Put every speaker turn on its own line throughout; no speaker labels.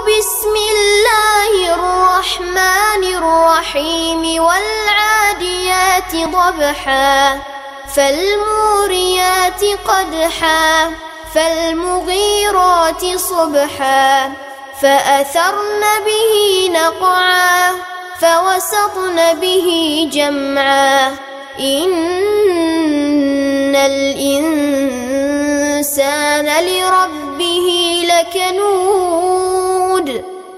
بسم الله الرحمن الرحيم والعاديات ضبحا فالموريات قدحا فالمغيرات صبحا فأثرن به نقعا فوسطن به جمعا إن الإنسان لربه لكنود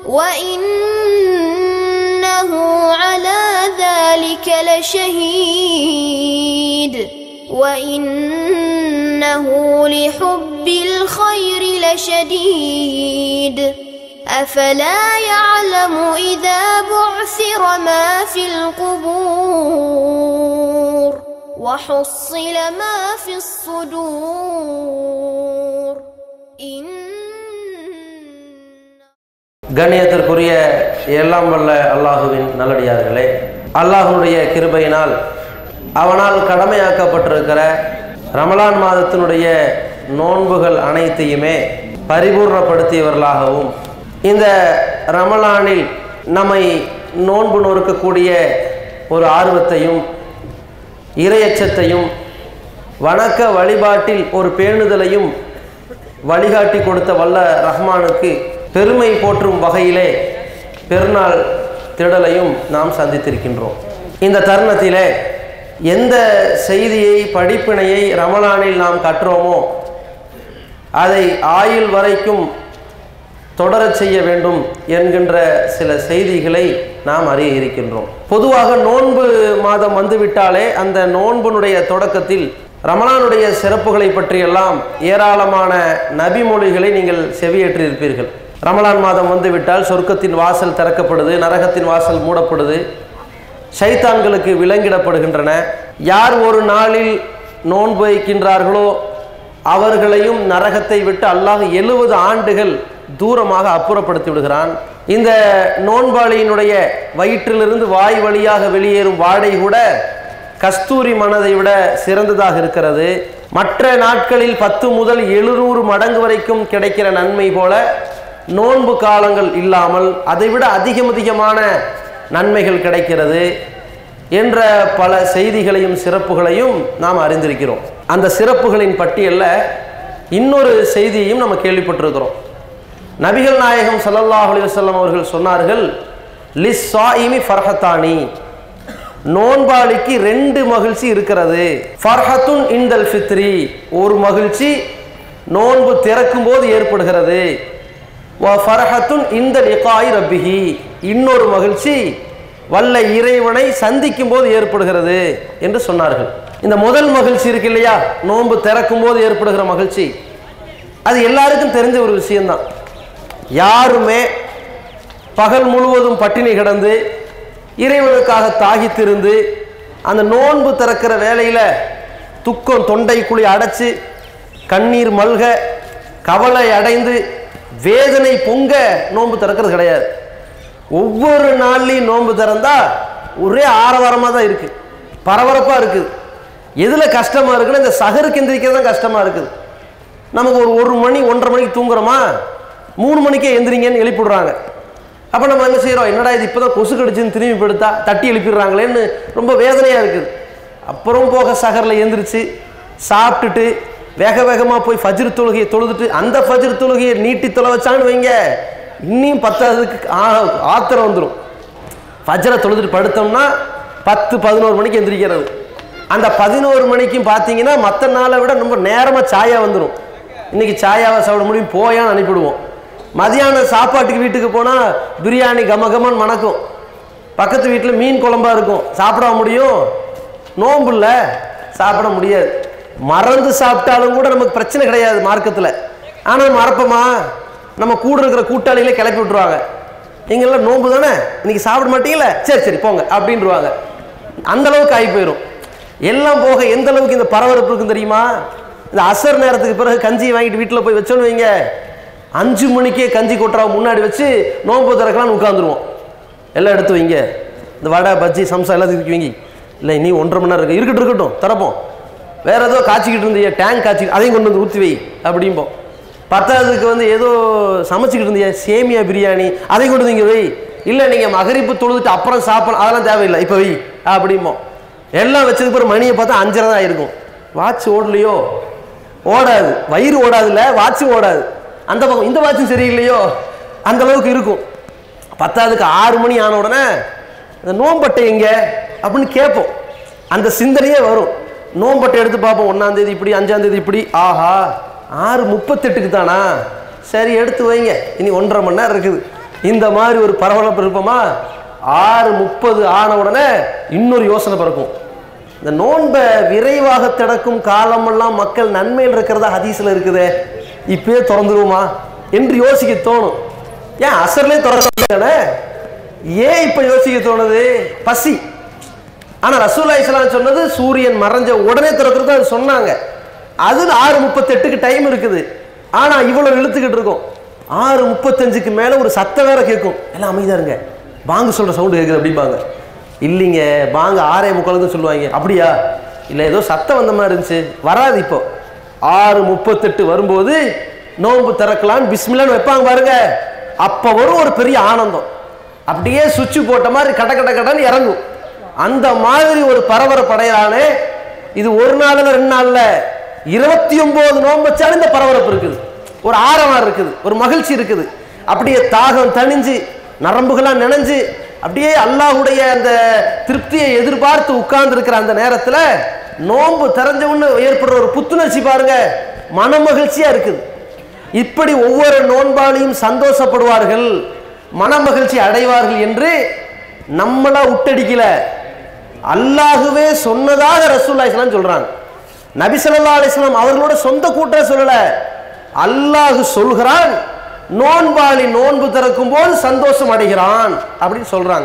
وإنه على ذلك لشهيد وإنه لحب الخير لشديد أفلا يعلم إذا بعثر ما في القبور وحصل ما في الصدور إن
கண்ணியத்திற்குரிய எல்லாம் வல்ல அல்லாஹுவின் நல்லடியார்களே அல்லாஹுடைய கிருபையினால் அவனால் கடமையாக்கப்பட்டிருக்கிற ரமலான் மாதத்தினுடைய நோன்புகள் அனைத்தையுமே பரிபூர்ணப்படுத்தியவர்களாகவும் இந்த ரமலானில் நம்மை நோன்பு நொறுக்கக்கூடிய ஒரு ஆர்வத்தையும் இரையச்சத்தையும் வணக்க வழிபாட்டில் ஒரு பேணுதலையும் வழிகாட்டி கொடுத்த வல்ல ரஹ்மானுக்கு பெருமை போற்றும் வகையிலே பெருநாள் திடலையும் நாம் சந்தித்திருக்கின்றோம் இந்த தருணத்திலே எந்த செய்தியை படிப்பினையை ரமலானில் நாம் கற்றோமோ அதை ஆயுள் வரைக்கும் தொடரச் செய்ய வேண்டும் என்கின்ற சில செய்திகளை நாம் அறிய இருக்கின்றோம் பொதுவாக நோன்பு மாதம் வந்துவிட்டாலே அந்த நோன்புனுடைய தொடக்கத்தில் ரமலானுடைய சிறப்புகளை பற்றியெல்லாம் ஏராளமான நபிமொழிகளை நீங்கள் செவியேற்றிருப்பீர்கள் ரமலான் மாதம் வந்துவிட்டால் சொர்க்கத்தின் வாசல் திறக்கப்படுது நரகத்தின் வாசல் மூடப்படுது சைத்தான்களுக்கு விலங்கிடப்படுகின்றன யார் ஒரு நாளில் நோன்பு வைக்கின்றார்களோ அவர்களையும் நரகத்தை விட்டு அல்லாஹ் எழுபது ஆண்டுகள் தூரமாக அப்புறப்படுத்தி விடுகிறான் இந்த நோன்பாளியினுடைய வயிற்றிலிருந்து வாய் வழியாக வெளியேறும் வாடை கூட கஸ்தூரி மனதை விட சிறந்ததாக இருக்கிறது மற்ற நாட்களில் பத்து முதல் எழுநூறு மடங்கு வரைக்கும் கிடைக்கிற நன்மை போல நோன்பு காலங்கள் இல்லாமல் அதைவிட அதிகம் அதிகமான நன்மைகள் கிடைக்கிறது என்ற பல செய்திகளையும் சிறப்புகளையும் நாம் அறிந்திருக்கிறோம் அந்த சிறப்புகளின் பட்டியலில் இன்னொரு செய்தியையும் நம்ம கேள்விப்பட்டிருக்கிறோம் நபிகள் நாயகம் ஸல்லல்லாஹு அலைஹி வஸல்லம் அவர்கள் சொன்னார்கள் லிஸ் சாயிமி ஃபர்ஹத்தானி நோன்பாளிக்கு ரெண்டு மகிழ்ச்சி இருக்கிறது ஃபர்ஹத்துன் இந்தல் ஃபித்ரி ஒரு மகிழ்ச்சி நோன்பு திறக்கும் போது ஏற்படுகிறது வ ஃபர்ஹத்துன் இந்த லிகாய் ரப்பிஹி இன்னொரு மகிழ்ச்சி வல்ல இறைவனை சந்திக்கும் போது ஏற்படுகிறது என்று சொன்னார்கள் இந்த முதல் மகிழ்ச்சி இருக்கு இல்லையா நோன்பு திறக்கும் போது ஏற்படுகிற மகிழ்ச்சி அது எல்லாருக்கும் தெரிஞ்ச ஒரு விஷயம்தான் யாருமே பகல் முழுவதும் பட்டினி கிடந்து இறைவனுக்காக தாகித்திருந்து அந்த நோன்பு திறக்கிற வேலையில் துக்கம் தொண்டை குழி அடைச்சு கண்ணீர் மல்க கவலை அடைந்து வேதனை பொங்க நோன்பு திறக்கிறது கிடையாது ஒவ்வொரு நாள்லையும் நோன்பு திறந்தா ஒரே ஆரவாரமாக தான் இருக்குது பரபரப்பாக இருக்குது எதில் கஷ்டமாக இருக்குன்னா இந்த சகருக்கு எந்திரிக்கிறது தான் கஷ்டமாக இருக்குது நமக்கு ஒரு ஒரு மணி ஒன்றரை மணிக்கு தூங்குறோமா மூணு மணிக்கே எந்திரிங்கன்னு எழுப்பிடுறாங்க அப்போ நம்ம என்ன செய்கிறோம் என்னடா இது இப்போ தான் கொசு கடிச்சுன்னு திரும்பி படுத்தா தட்டி எழுப்பிடுறாங்களேன்னு ரொம்ப வேதனையாக இருக்குது அப்புறம் போக சகரில் எந்திரிச்சு சாப்பிட்டுட்டு வேக வேகமாக போய் ஃபஜ்ர் தொழுகையை தொழுதுட்டு அந்த ஃபஜ்ர் தொழுகையை நீட்டி தொலை வச்சான்னு வைங்க இன்னும் பத்தாவதுக்கு ஆ- ஆத்திரம் வந்துடும் ஃபஜ்ரை தொழுதுட்டு படுத்தோம்னா பத்து பதினோரு மணிக்கு எந்திரிக்கிறது அந்த பதினோரு மணிக்கும் பார்த்தீங்கன்னா மற்ற நாளை விட ரொம்ப நேரமாக சாயா வந்துடும் இன்னைக்கு சாயாவை சாப்பிட முடியும் போயான்னு அனுப்பிடுவோம் மதியானம் சாப்பாட்டுக்கு வீட்டுக்கு போனால் பிரியாணி கம கமன்னு மணக்கும் பக்கத்து வீட்டில் மீன் குழம்பா இருக்கும் சாப்பிட முடியும் நோம்பு இல்லை சாப்பிட முடியாது மறந்து சாப்பிட்டாலும் கூட நமக்கு பிரச்சனை கிடையாது மார்க்கத்தில் ஆனால் மறப்போமா நம்ம கூட இருக்கிற கூட்டாளிகளே கிளப்பி விட்டுருவாங்க நீங்களாம் நோன்பு தானே இன்னைக்கு சாப்பிட மாட்டீங்களே சரி சரி போங்க அப்படின்ருவாங்க அந்த அளவுக்கு ஆகி போயிடும் எல்லாம் போக எந்த அளவுக்கு இந்த பரபரப்பு இருக்குன்னு தெரியுமா இந்த அசர் நேரத்துக்கு பிறகு கஞ்சி வாங்கிட்டு வீட்டில் போய் வச்சோன்னு வைங்க அஞ்சு மணிக்கே கஞ்சி கொட்டுறாவை முன்னாடி வச்சு நோன்பு திறக்கலாம்னு உட்காந்துருவோம் எல்லாம் எடுத்து வைங்க இந்த வடை பஜ்ஜி சம்சா எல்லாத்தையும் தூக்கி வைங்க இல்லை நீ ஒன்றரை மணி நேரம் இருக்கு இருக்கட்டும் இருக்கட்டும் திறப்போம் வேற ஏதோ காய்ச்சிக்கிட்டு இருந்தீங்க டேங்க் காய்ச்சி அதையும் கொண்டு வந்து ஊற்றி வை அப்படிம்போம் பத்தாவதுக்கு வந்து ஏதோ சமைச்சிக்கிட்டு இருந்தியா சேமியா பிரியாணி அதை கொண்டு நீங்க வை இல்லை நீங்கள் மகரிப்பு தொழுதுட்டு அப்புறம் சாப்பிடணும் அதெல்லாம் தேவையில்லை இப்போ வை அப்படிம்போம் எல்லாம் வச்சதுக்கு பிறகு மணியை பார்த்தா அஞ்சரை தான் இருக்கும் வாட்ச் ஓடலையோ ஓடாது வயிறு ஓடாதுல்ல வாட்சும் ஓடாது அந்த பக்கம் இந்த வாட்சும் சரியில்லையோ அந்த அளவுக்கு இருக்கும் பத்தாவதுக்கு ஆறு மணி ஆன உடனே இந்த நோம்பட்டை எங்க அப்படின்னு கேட்போம் அந்த சிந்தனையே வரும் நோம்பட்டை எடுத்து பார்ப்போம் ஒன்றாம் தேதி இப்படி அஞ்சாம் தேதி இப்படி ஆஹா ஆறு முப்பத்தெட்டுக்கு தானா சரி எடுத்து வைங்க இனி ஒன்றரை மணி நேரம் இருக்குது இந்த மாதிரி ஒரு பரபரப்பு இருப்போமா ஆறு முப்பது ஆன உடனே இன்னொரு யோசனை பிறக்கும் இந்த நோன்பை விரைவாக திறக்கும் காலமெல்லாம் மக்கள் நன்மையில் இருக்கிறதா ஹதீஸ்ல இருக்குதே இப்பயே திறந்துருவோமா என்று யோசிக்க தோணும் ஏன் அசர்லேயே திறந்தானே ஏன் இப்ப யோசிக்க தோணுது பசி ஆனா ரசூல்லா இஸ்லாம் சொன்னது சூரியன் மறைஞ்ச உடனே திறக்கிறது அது சொன்னாங்க அது ஆறு முப்பத்தெட்டுக்கு டைம் இருக்குது ஆனா இவ்வளவு இழுத்துக்கிட்டு இருக்கும் ஆறு முப்பத்தஞ்சுக்கு மேல ஒரு சத்தம் வேற கேட்கும் எல்லாம் அமைதியா இருங்க பாங்கு சொல்ற சவுண்டு கேட்குது அப்படிம்பாங்க இல்லைங்க பாங்க ஆறே முக்காலுக்கு சொல்லுவாங்க அப்படியா இல்லை ஏதோ சத்தம் வந்த மாதிரி இருந்துச்சு வராது இப்போ ஆறு முப்பத்தெட்டு வரும்போது நோன்பு திறக்கலான்னு பிஸ்மில்லான்னு வைப்பாங்க பாருங்க அப்போ வரும் ஒரு பெரிய ஆனந்தம் அப்படியே சுவிட்ச் போட்ட மாதிரி கட கட கடன்னு இறங்கும் அந்த மாதிரி ஒரு பரபரப்பு அடையலானே இது ஒரு நாள்ல ரெண்டு நாள்ல இருபத்தி ஒன்பது நோன்பு வச்சாலும் இந்த பரபரப்பு இருக்குது ஒரு ஆரவாரம் இருக்குது ஒரு மகிழ்ச்சி இருக்குது அப்படியே தாகம் தணிஞ்சு நரம்புகளாம் நினைஞ்சு அப்படியே அல்லாஹ்வுடைய அந்த திருப்தியை எதிர்பார்த்து உட்கார்ந்து இருக்கிற அந்த நேரத்துல நோன்பு திறஞ்ச உடனே ஏற்படுற ஒரு புத்துணர்ச்சி பாருங்க மன மகிழ்ச்சியா இருக்குது இப்படி ஒவ்வொரு நோன்பாளியும் சந்தோஷப்படுவார்கள் மன மகிழ்ச்சி அடைவார்கள் என்று நம்மளா உட்டடிக்கல அல்லாஹுவே சொன்னதாக ரசூல்லா இஸ்லாம் சொல்றாங்க நபி ஸல்லல்லாஹு அலைஹி வஸல்லம் அவர்களோட சொந்த கூட்ட சொல்லல அல்லாஹ் சொல்கிறான் நோன்பாளி நோன்பு திறக்கும் போது சந்தோஷம் அடைகிறான் அப்படின்னு சொல்றாங்க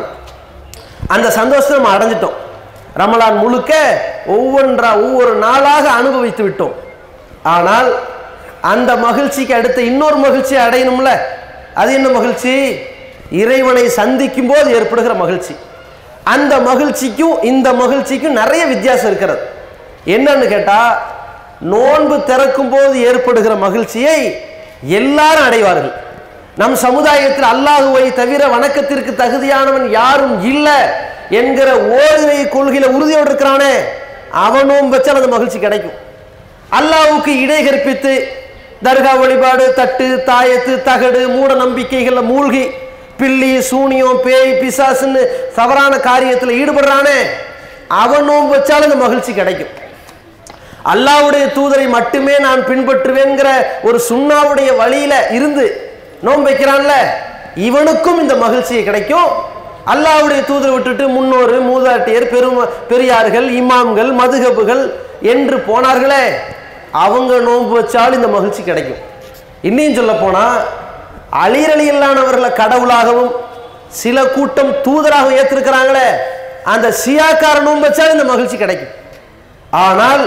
அந்த சந்தோஷத்தை நம்ம அடைஞ்சிட்டோம் ரமலான் முழுக்க ஒவ்வொன்றா ஒவ்வொரு நாளாக அனுபவித்து விட்டோம் ஆனால் அந்த மகிழ்ச்சிக்கு அடுத்த இன்னொரு மகிழ்ச்சி அடையணும்ல அது என்ன மகிழ்ச்சி இறைவனை சந்திக்கும் போது ஏற்படுகிற மகிழ்ச்சி அந்த மகிழ்ச்சிக்கும் இந்த மகிழ்ச்சிக்கும் நிறைய வித்தியாசம் இருக்கிறது என்னன்னு கேட்டா நோன்பு திறக்கும் போது ஏற்படுகிற மகிழ்ச்சியை எல்லாரும் அடைவார்கள் நம் சமுதாயத்தில் அல்லாஹுவை தவிர வணக்கத்திற்கு தகுதியானவன் யாரும் இல்லை என்கிற ஓரிரை கொள்கையில உறுதியோடு இருக்கிறானே அவனும் வச்சால் அந்த மகிழ்ச்சி கிடைக்கும் அல்லாஹ்வுக்கு இடை கற்பித்து தர்கா வழிபாடு தட்டு தாயத்து தகடு மூட நம்பிக்கைகள்ல மூழ்கி பில்லி சூனியம் பேய் பிசாசுன்னு தவறான காரியத்தில் ஈடுபடுறானே அவனும் வச்சாலும் அந்த மகிழ்ச்சி கிடைக்கும் அல்லாஹ்வுடைய தூதரை மட்டுமே நான் பின்பற்றுவேங்கிற ஒரு சுண்ணாவுடைய வழியில இருந்து நோன்பு வைக்கிறான்ல இவனுக்கும் இந்த மகிழ்ச்சி கிடைக்கும் அல்லாஹ்வுடைய தூதரை விட்டுட்டு முன்னோர் மூதாட்டியர் பெரும் பெரியார்கள் இமாம்கள் மதுகபுகள் என்று போனார்களே அவங்க நோன்பு வச்சாலும் இந்த மகிழ்ச்சி கிடைக்கும் இன்னும் சொல்ல போனா அழிரலியலானவர்களை கடவுளாகவும் சில கூட்டம் தூதராகவும் ஏற்றிருக்கிறாங்களே அந்த சியாக்கார நோன்பு வச்சாலும் இந்த மகிழ்ச்சி கிடைக்கும் ஆனால்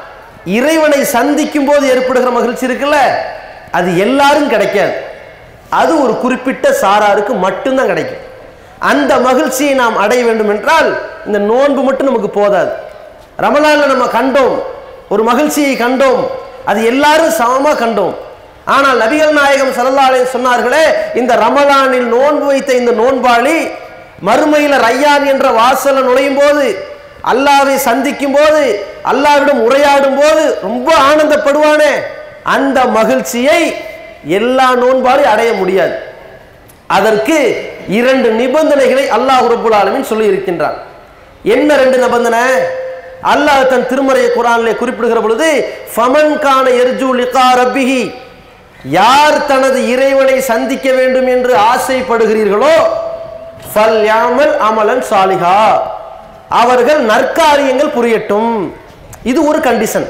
இறைவனை சந்திக்கும் போது ஏற்படுகிற மகிழ்ச்சி இருக்குல்ல அது எல்லாரும் கிடைக்காது அது ஒரு குறிப்பிட்ட சாராருக்கு மட்டும்தான் கிடைக்கும் அந்த மகிழ்ச்சியை நாம் அடைய வேண்டும் என்றால் இந்த நோன்பு மட்டும் நமக்கு போதாது ரமலான்ல நம்ம கண்டோம் ஒரு மகிழ்ச்சியை கண்டோம் அது எல்லாரும் சமமா கண்டோம் ஆனால் நபிகள் நாயகம் ஸல்லல்லாஹு அலைஹி சொன்னார்களே இந்த ரமலானில் நோன்பு வைத்த இந்த நோன்பாளி மறுமையில ரையான் என்ற வாசல்ல நுழையும் போது அல்லாவை சந்திக்கும் போது அல்லாவிடம் உரையாடும் போது ரொம்ப ஆனந்தப்படுவானே அந்த மகிழ்ச்சியை எல்லா நோன்பாலும் அடைய முடியாது அதற்கு இரண்டு நிபந்தனைகளை அல்லாஹ் ரப்புல் ஆலமீன் சொல்லி இருக்கின்றான் என்ன ரெண்டு நிபந்தனை அல்லாஹ் தன் திருமறையை குரானிலே குறிப்பிடுகிற பொழுது ஃபமன் கான எர்ஜு லிகா ரப்பிஹி யார் தனது இறைவனை சந்திக்க வேண்டும் என்று ஆசைப்படுகிறீர்களோ ஃபல் யாமல் அமலன் சாலிஹா அவர்கள் நற்காரியங்கள் புரியட்டும் இது ஒரு கண்டிஷன்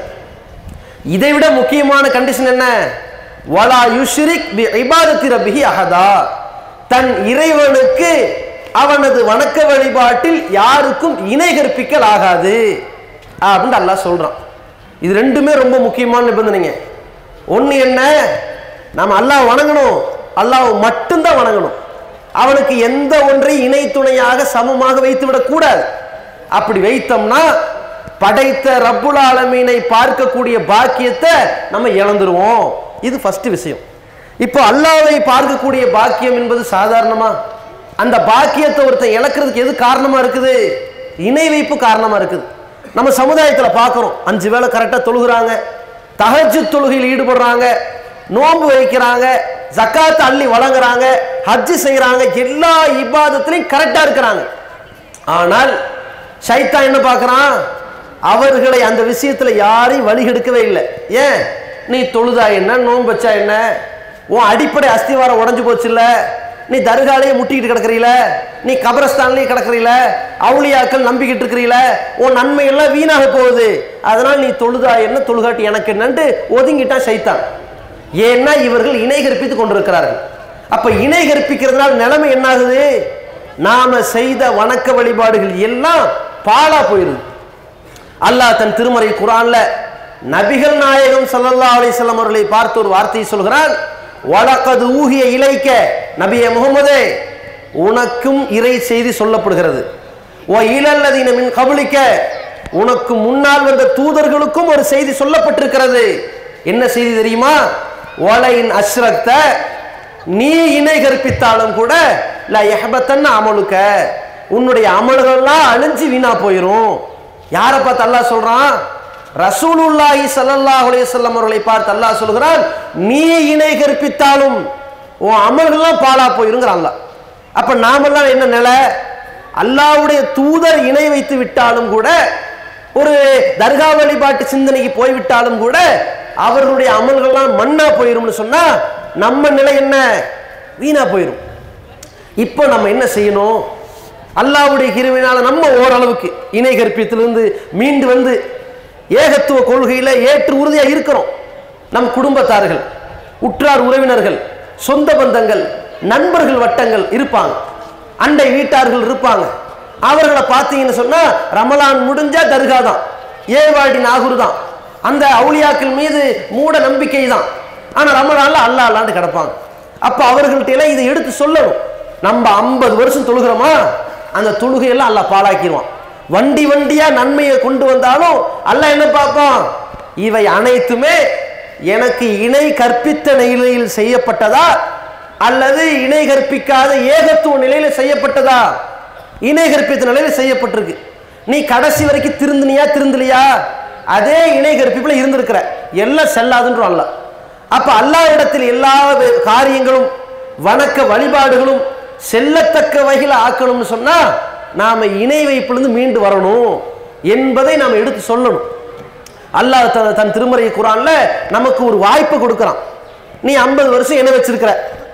இதை விட முக்கியமான கண்டிஷன் என்ன வலா யுஷ்ரிக் பி இபாதத்தி ரப்பிஹி அஹதா தன் இறைவனுக்கு அவனது வணக்க வழிபாட்டில் யாருக்கும் இணை கற்பிக்கல் ஆகாது அப்படின்னு அல்லாஹ் சொல்றான் இது ரெண்டுமே ரொம்ப முக்கியமான நிபந்தனைங்க ஒன்று என்ன நம்ம அல்லாஹ் வணங்கணும் அல்லாஹ் மட்டும்தான் வணங்கணும் அவனுக்கு எந்த ஒன்றையும் இணை துணையாக சமமாக வைத்து விடக்கூடாது அப்படி வைத்தோம்னா படைத்த ரப்புல் ஆலமீனை பார்க்கக்கூடிய பாக்கியத்தை நம்ம இழந்துருவோம் இது ஃபர்ஸ்ட் விஷயம் இப்போ அல்லாவை பார்க்கக்கூடிய பாக்கியம் என்பது சாதாரணமா அந்த பாக்கியத்தை ஒருத்தன் இழக்கிறதுக்கு எது காரணமா இருக்குது இணை வைப்பு காரணமா இருக்குது நம்ம சமுதாயத்தில் பார்க்குறோம் அஞ்சு வேளை கரெக்டாக தொழுகிறாங்க தகஜு தொழுகையில் ஈடுபடுறாங்க நோன்பு வைக்கிறாங்க ஜக்காத்து அள்ளி வழங்குறாங்க ஹஜ்ஜு செய்கிறாங்க எல்லா இபாதத்திலையும் கரெக்டாக இருக்கிறாங்க ஆனால் சைத்தான் என்ன பார்க்கறான் அவர்களை அந்த விஷயத்துல யாரையும் வழிகெடுக்கவே இல்லை ஏன் நீ தொழுதா என்ன நோன்பு வச்சா என்ன உன் அடிப்படை அஸ்திவாரம் உடஞ்சு போச்சு இல்ல நீ தர்காலையே முட்டிக்கிட்டு கிடக்குறீல நீ கபரஸ்தான்லயே கிடக்குறீல அவுளியாக்கள் நம்பிக்கிட்டு இருக்கிறீல உன் நன்மை எல்லாம் வீணாக போகுது அதனால நீ தொழுதா என்ன தொழுகாட்டி எனக்கு என்னன்ட்டு ஒதுங்கிட்டான் சைத்தான் ஏன்னா இவர்கள் இணை கற்பித்து கொண்டிருக்கிறார்கள் அப்ப இணை கற்பிக்கிறதுனால நிலைமை என்னாகுது நாம செய்த வணக்க வழிபாடுகள் எல்லாம் பாழா போயிருது அல்லாஹ் தன் திருமறை குரான்ல நபிகள் நாயகம் ஸல்லல்லாஹு அலைஹி வஸல்லம் அவர்களை பார்த்து ஒரு வார்த்தையை சொல்கிறான் வலக்கது ஊகிய இலைக்க நபியே முகமதே உனக்கும் இறை செய்தி சொல்லப்படுகிறது ஓ இலல்லதீன மின் கபலிக்க உனக்கு முன்னால் வந்த தூதர்களுக்கும் ஒரு செய்தி சொல்லப்பட்டிருக்கிறது என்ன செய்தி தெரியுமா ஒலையின் அஸ்ரக்த நீ இணை கற்பித்தாலும் கூட ல எஹபத்தன் அமலுக்க உன்னுடைய அமல்கள்லாம் அழிஞ்சு வீணா போயிரும் யாரை பார்த்து அல்லாஹ் சொல்றான் ரசூலுல்லாஹி ஸல்லல்லாஹு அலைஹி வஸல்லம் அவர்களை பார்த்து அல்லாஹ் சொல்கிறான் நீ இணை கற்பித்தாலும் உன் அமல்கள்லாம் பாழா போயிருங்கிறான் அல்லாஹ் அப்ப நாமெல்லாம் என்ன நிலை அல்லாஹ்வுடைய தூதர் இணை வைத்து விட்டாலும் கூட ஒரு தர்கா வழிபாட்டு சிந்தனைக்கு போய்விட்டாலும் கூட அவர்களுடைய அமல்கள்லாம் மண்ணா போயிரும்னு சொன்னா நம்ம நிலை என்ன வீணா போயிரும் இப்போ நம்ம என்ன செய்யணும் அல்லாஹ்வுடைய கிருவினால நம்ம ஓரளவுக்கு இணை கற்பியத்திலிருந்து மீண்டு வந்து ஏகத்துவ கொள்கையில ஏற்று உறுதியா இருக்கிறோம் நம் குடும்பத்தார்கள் உற்றார் உறவினர்கள் சொந்த பந்தங்கள் நண்பர்கள் வட்டங்கள் இருப்பாங்க அண்டை வீட்டார்கள் இருப்பாங்க அவர்களை பார்த்தீங்கன்னு சொன்னா ரமலான் முடிஞ்சா தர்கா தான் ஏவாடி நாகூர் தான் அந்த அவுளியாக்கள் மீது மூட நம்பிக்கை தான் ஆனா ரமலான்ல அல்லா அல்லாண்டு கிடப்பாங்க அப்ப அவர்கள்ட்ட எல்லாம் இதை எடுத்து சொல்லணும் நம்ம ஐம்பது வருஷம் தொழுகிறோமா அந்த தொழுகையெல்லாம் அல்லாஹ் பாழாக்கிடுவான் வண்டி வண்டியா நன்மையை கொண்டு வந்தாலும் அல்லாஹ் என்ன பார்ப்பான் இவை அனைத்துமே எனக்கு இணை கற்பித்த நிலையில் செய்யப்பட்டதா அல்லது இணை கற்பிக்காத ஏகத்துவ நிலையில செய்யப்பட்டதா இணை கற்பித்த நிலையில செய்யப்பட்டிருக்கு நீ கடைசி வரைக்கும் திருந்தினியா திருந்தலையா அதே இணை கற்பிப்புல இருந்திருக்கிற எல்லாம் செல்லாதுன்றோம் அல்லாஹ் அப்ப அல்லாஹ்விடத்தில் எல்லா வே- காரியங்களும் வணக்க வழிபாடுகளும் செல்லத்தக்க வகையில் ஆக்கணும்னு சொன்னா நாம இணை வைப்பிலிருந்து மீண்டு வரணும் என்பதை நாம் எடுத்து சொல்லணும் அல்லாஹ் த- தன் திருமறை குரான்ல நமக்கு ஒரு வாய்ப்பு கொடுக்குறான் நீ ஐம்பது வருஷம் இணை வச்சிருக்கிற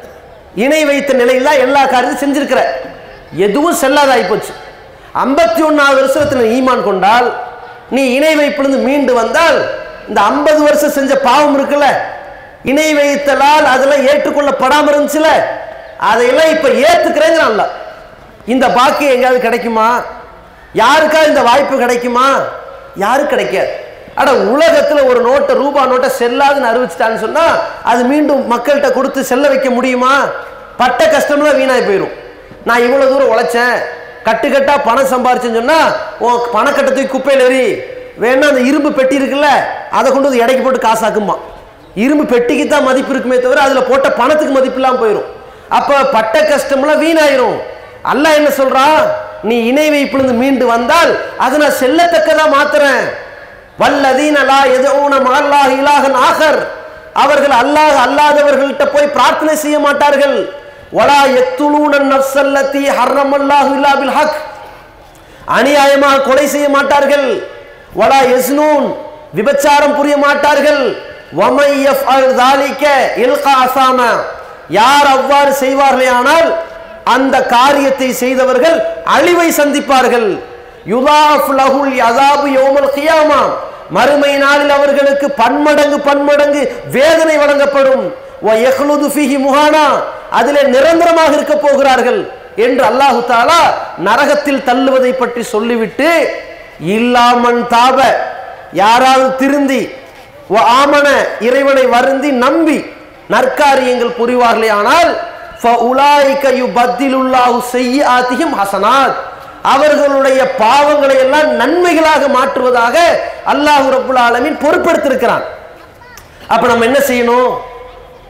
இணை வைத்த நிலையில எல்லா காரியத்தையும் செஞ்சிருக்கிற எதுவும் செல்லாதாகி போச்சு ஐம்பத்தி ஒன்னாவது வருஷத்துல ஈமான் கொண்டால் நீ இணை வைப்பிலிருந்து மீண்டு வந்தால் இந்த ஐம்பது வருஷம் செஞ்ச பாவம் இருக்குல்ல இணை வைத்தலால் அதெல்லாம் ஏற்றுக்கொள்ளப்படாம இருந்துச்சுல அதையெல்லாம் இப்ப ஏத்துக்கிறேங்கிறான் அல்லாஹ். இந்த பாக்கியம் எங்கேயாவது கிடைக்குமா யாருக்கா இந்த வாய்ப்பு கிடைக்குமா யாருக்கு கிடைக்காது அட உலகத்துல ஒரு நோட்டை ரூபா நோட்டை செல்லாதுன்னு அறிவிச்சிட்டான்னு சொன்னா அது மீண்டும் மக்கள்கிட்ட கொடுத்து செல்ல வைக்க முடியுமா பட்ட கஷ்டம்லாம் வீணாய் போயிடும் நான் இவ்வளவு தூரம் உழைச்சேன் கட்டுக்கட்டா பணம் சம்பாரிச்சேன்னு சொன்னா உன் பணக்கட்டை தூக்கி குப்பையில் எறி வேணா அந்த இரும்பு பெட்டி இருக்குல்ல அதை கொண்டு வந்து எடைக்கு போட்டு காசாக்குமா இரும்பு பெட்டிக்கு தான் மதிப்பு இருக்குமே தவிர அதுல போட்ட பணத்துக்கு மதிப்பு இல்லாம போயிடும் அப்ப பட்ட கஷ்டம்லாம் வீணாயிரும் அல்லாஹ் என்ன சொல்றான் நீ இணை வைப்பிலிருந்து மீண்டு வந்தால் அதை நான் செல்லத்தக்கதா மாத்துறேன் வல்லதீன லா எதுவுன மல்லாஹ் இலாகன் ஆகர் அவர்கள் அல்லாஹ் அல்லாதவர்கள்ட்ட போய் பிரார்த்தனை செய்ய மாட்டார்கள் வலா எத்துலூன நஃப்ஸல்லதி ஹர்ரமல்லாஹு இல்லா பில் ஹக் அநியாயமாக கொலை செய்ய மாட்டார்கள் வலா யஸ்னூன் விபச்சாரம் புரிய மாட்டார்கள் வமை யஃப்அல் ذلك இல்கா அசாம யார் அவ்வாறு செய்வார்களே ஆனால் அந்த காரியத்தை செய்தவர்கள் அழிவை சந்திப்பார்கள் யுதாஃப் லஹுல் யதாபு யௌமல் கியாமா மறுமை நாளில் அவர்களுக்கு பன்மடங்கு பன்மடங்கு வேதனை வழங்கப்படும் வ யஹ்லுது ஃபீஹி முஹானா அதிலே நிரந்தரமாக இருக்க போகிறார்கள் என்று அல்லாஹு தாலா நரகத்தில் தள்ளுவதை பற்றி சொல்லிவிட்டு இல்லாமன் தாப யாராவது திருந்தி வ ஆமன இறைவனை வருந்தி நம்பி நற்காரியங்கள் புரிவார்களே ஆனால் ஃபஉலாயிக யுபத்திலுல்லாஹு செய்யாத்திஹிம் ஹசனாத் அவர்களுடைய பாவங்களை எல்லாம் நன்மைகளாக மாற்றுவதாக அல்லாஹ் ரப்புல் ஆலமீன் பொறுப்பெடுத்திருக்கிறான் அப்ப நம்ம என்ன செய்யணும்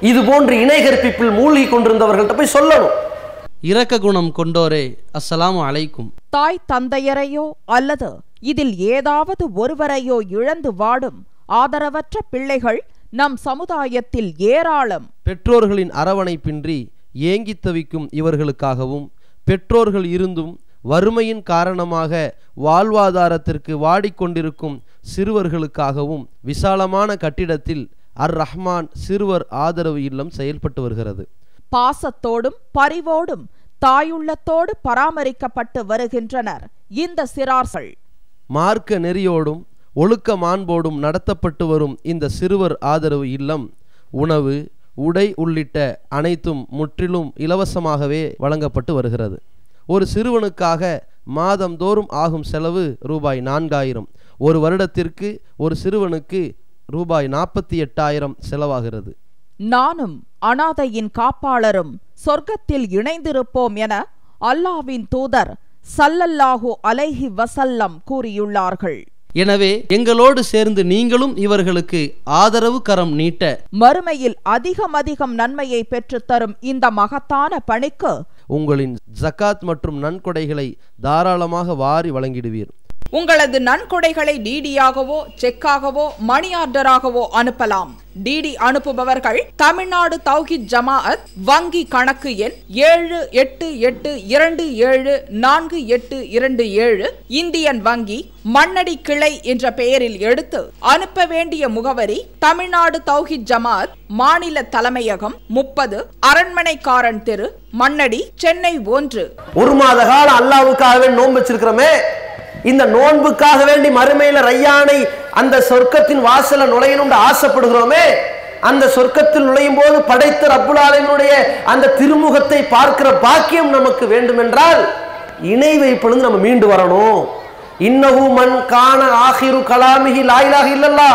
இது போன்று இணை கற்பிப்பில் மூழ்கி கொண்டிருந்தவர்கள்ட்ட போய் சொல்லணும்
இரக்க குணம் கொண்டோரே அஸ்ஸலாமு அலைக்கும்
தாய் தந்தையரையோ அல்லது இதில் ஏதாவது ஒருவரையோ இழந்து வாடும் ஆதரவற்ற பிள்ளைகள் நம் சமுதாயத்தில் ஏராளம்
பெற்றோர்களின் அரவணைப்பின்றி ஏங்கித் தவிக்கும் இவர்களுக்காகவும் பெற்றோர்கள் இருந்தும் வறுமையின் காரணமாக வாழ்வாதாரத்திற்கு வாடிக்கொண்டிருக்கும் சிறுவர்களுக்காகவும் விசாலமான கட்டிடத்தில் அர் ரஹ்மான் சிறுவர் ஆதரவு இல்லம் செயல்பட்டு வருகிறது
பாசத்தோடும் பரிவோடும் தாயுள்ளத்தோடு பராமரிக்கப்பட்டு வருகின்றனர் இந்த சிறார்கள்
மார்க்க நெறியோடும் ஒழுக்க மாண்போடும் நடத்தப்பட்டு வரும் இந்த சிறுவர் ஆதரவு இல்லம் உணவு உடை உள்ளிட்ட அனைத்தும் முற்றிலும் இலவசமாகவே வழங்கப்பட்டு வருகிறது ஒரு சிறுவனுக்காக மாதந்தோறும் ஆகும் செலவு ரூபாய் நான்காயிரம் ஒரு வருடத்திற்கு ஒரு சிறுவனுக்கு ரூபாய் நாற்பத்தி எட்டாயிரம் செலவாகிறது
நானும் அனாதையின் காப்பாளரும் சொர்க்கத்தில் இணைந்திருப்போம் என அல்லாவின் தூதர் சல்லல்லாஹு அலைஹி வசல்லம் கூறியுள்ளார்கள்
எனவே எங்களோடு சேர்ந்து நீங்களும் இவர்களுக்கு ஆதரவு கரம் நீட்ட
மறுமையில் அதிகம் அதிகம் நன்மையை பெற்றுத்தரும் இந்த மகத்தான பணிக்கு
உங்களின் ஜகாத் மற்றும் நன்கொடைகளை தாராளமாக வாரி வழங்கிடுவீர்
உங்களது நன்கொடைகளை டிடியாகவோ செக்காகவோ மணி ஆர்டராகவோ அனுப்பலாம் டிடி அனுப்புபவர்கள் தமிழ்நாடு தௌஹித் ஜமாஅத் வங்கி கணக்கு எண் ஏழு எட்டு எட்டு இரண்டு ஏழு நான்கு எட்டு இரண்டு ஏழு இந்தியன் வங்கி மண்ணடி கிளை என்ற பெயரில் எடுத்து அனுப்ப வேண்டிய முகவரி தமிழ்நாடு தௌஹித் ஜமாஅத் மாநில தலைமையகம் முப்பது அரண்மனைக்காரன் தெரு மண்ணடி சென்னை ஒன்று
ஒரு மாத காலம் அல்லாவுக்காகவே நோன்பு வச்சிருக்கிறோமே இந்த நோன்புக்காக வேண்டி மறுமையில ரையானை அந்த சொர்க்கத்தின் வாசல நுழையணும்னு ஆசைப்படுகிறோமே அந்த சொர்க்கத்தில் நுழையும் போது படைத்த ரப்புல் ஆலமீனுடைய அந்த திருமுகத்தை பார்க்கிற பாக்கியம் நமக்கு வேண்டும் என்றால் இணை வைப்பிலிருந்து நம்ம மீண்டு வரணும் இன்னஹு மன் கான ஆஹிரு கலாமிஹி லாயிலாக இல்லல்லா